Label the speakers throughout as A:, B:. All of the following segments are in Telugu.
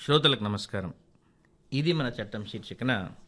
A: శ్రోతలకు నమస్కారం ఇది మన చట్టం శీర్షికన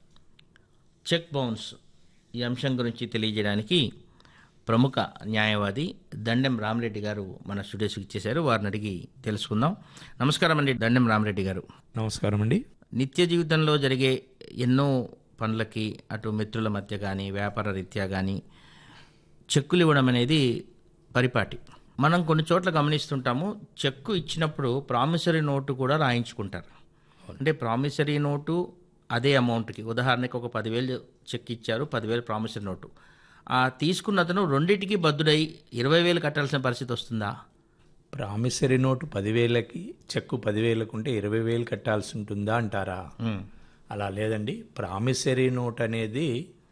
A: చెక్ బౌన్స్ ఈ అంశం గురించి తెలియజేయడానికి ప్రముఖ న్యాయవాది దండెం రామరెడ్డి గారు మన స్టూడియోస్కి ఇచ్చేశారు వారిని అడిగి తెలుసుకుందాం నమస్కారం అండి దండెం రామరెడ్డి గారు
B: నమస్కారం అండి
A: నిత్య జీవితంలో జరిగే ఎన్నో పనులకి అటు మిత్రుల మధ్య కానీ వ్యాపార రీత్యా కానీ చెక్కులు ఇవ్వడం అనేది పరిపాటి మనం కొన్ని చోట్ల గమనిస్తుంటాము చెక్కు ఇచ్చినప్పుడు ప్రామిసరీ నోటు కూడా రాయించుకుంటారు అంటే ప్రామిసరీ నోటు అదే అమౌంట్కి ఉదాహరణకి ఒక పదివేలు చెక్ ఇచ్చారు పదివేలు ప్రామిసరీ నోటు ఆ తీసుకున్న అతను రెండింటికి బద్దుడై ఇరవై వేలు కట్టాల్సిన పరిస్థితి వస్తుందా
B: ప్రామిసరీ నోటు పదివేలకి చెక్కు పదివేలకు ఉంటే ఇరవై వేలు కట్టాల్సి ఉంటుందా అంటారా
A: ఉమ్,
B: అలా లేదండి ప్రామిసరీ నోట్ అనేది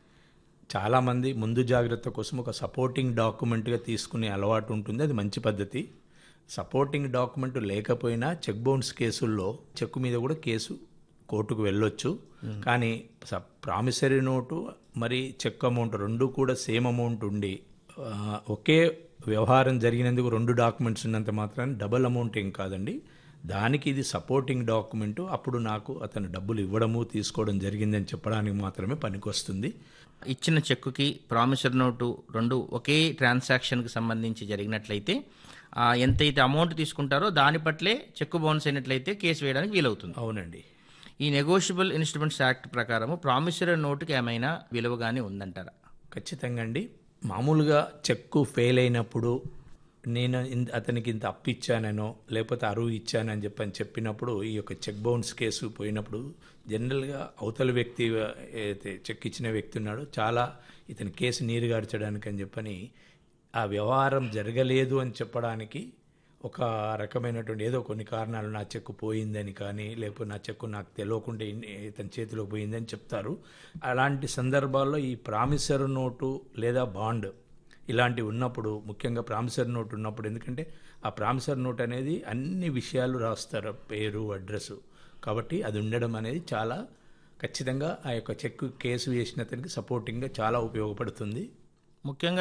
B: చాలామంది ముందు జాగ్రత్త కోసం ఒక సపోర్టింగ్ డాక్యుమెంట్గా తీసుకునే అలవాటు ఉంటుంది అది మంచి పద్ధతి సపోర్టింగ్ డాక్యుమెంట్ లేకపోయినా చెక్ బౌన్స్ కేసుల్లో చెక్కు మీద కూడా కేసు కోర్టుకు వెళ్ళొచ్చు కానీ స- ప్రామిసరీ నోటు మరి చెక్ అమౌంట్ రెండు కూడా సేమ్ అమౌంట్ ఉండి ఆ, ఒకే వ్యవహారం జరిగినందుకు రెండు డాక్యుమెంట్స్ ఉన్నంత మాత్రాన్ని డబల్ అమౌంట్ ఏం కాదండి దానికి ఇది సపోర్టింగ్ డాక్యుమెంట్ అప్పుడు నాకు అతను డబ్బులు ఇవ్వడము తీసుకోవడం జరిగిందని చెప్పడానికి మాత్రమే పనికొస్తుంది
A: ఇచ్చిన చెక్కుకి ప్రామిసరీ నోటు రెండు ఒకే ట్రాన్సాక్షన్కి సంబంధించి జరిగినట్లయితే ఆ, ఎంతైతే అమౌంట్ తీసుకుంటారో దాని పట్లే చెక్కు బౌన్స్ అయినట్లయితే కేసు వేయడానికి వీలవుతుంది
B: అవునండి
A: ఈ నెగోషియబుల్ ఇన్స్ట్రుమెంట్స్ యాక్ట్ ప్రకారము ప్రామిసరీ నోటుకి ఏమైనా విలువగానే ఉందంటారా
B: ఖచ్చితంగా అండి మామూలుగా చెక్కు ఫెయిల్ అయినప్పుడు నేను ఇన్- అతనికి ఇంత అప్పు ఇచ్చాననో లేకపోతే అరువు ఇచ్చానని చెప్పని చెప్పినప్పుడు ఈ యొక్క చెక్ బౌన్స్ కేసు పోయినప్పుడు జనరల్గా అవతల వ్యక్తి అయితే చెక్ ఇచ్చిన వ్యక్తి ఉన్నాడో చాలా ఇతని కేసు నీరు గార్చడానికి అని చెప్పని ఆ వ్యవహారం జరగలేదు అని చెప్పడానికి ఒక రకమైనటువంటి ఏదో కొన్ని కారణాలు నా చెక్కు పోయిందని కానీ లేకపోతే నా చెక్కు నాకు తెలియకుండా ఇన్- ఇతని చేతిలో పోయిందని చెప్తారు అలాంటి సందర్భాల్లో ఈ ప్రామిసర్ నోటు లేదా బాండ్ ఇలాంటివి ఉన్నప్పుడు ముఖ్యంగా ప్రామిసర్ నోట్ ఉన్నప్పుడు ఎందుకంటే ఆ ప్రామిసర్ నోట్ అనేది అన్ని విషయాలు రాస్తారు పేరు అడ్రస్ కాబట్టి అది ఉండడం అనేది చాలా ఖచ్చితంగా ఆ యొక్క చెక్ కేసు వేసిన అతనికి సపోర్టింగ్గా చాలా ఉపయోగపడుతుంది
A: ముఖ్యంగా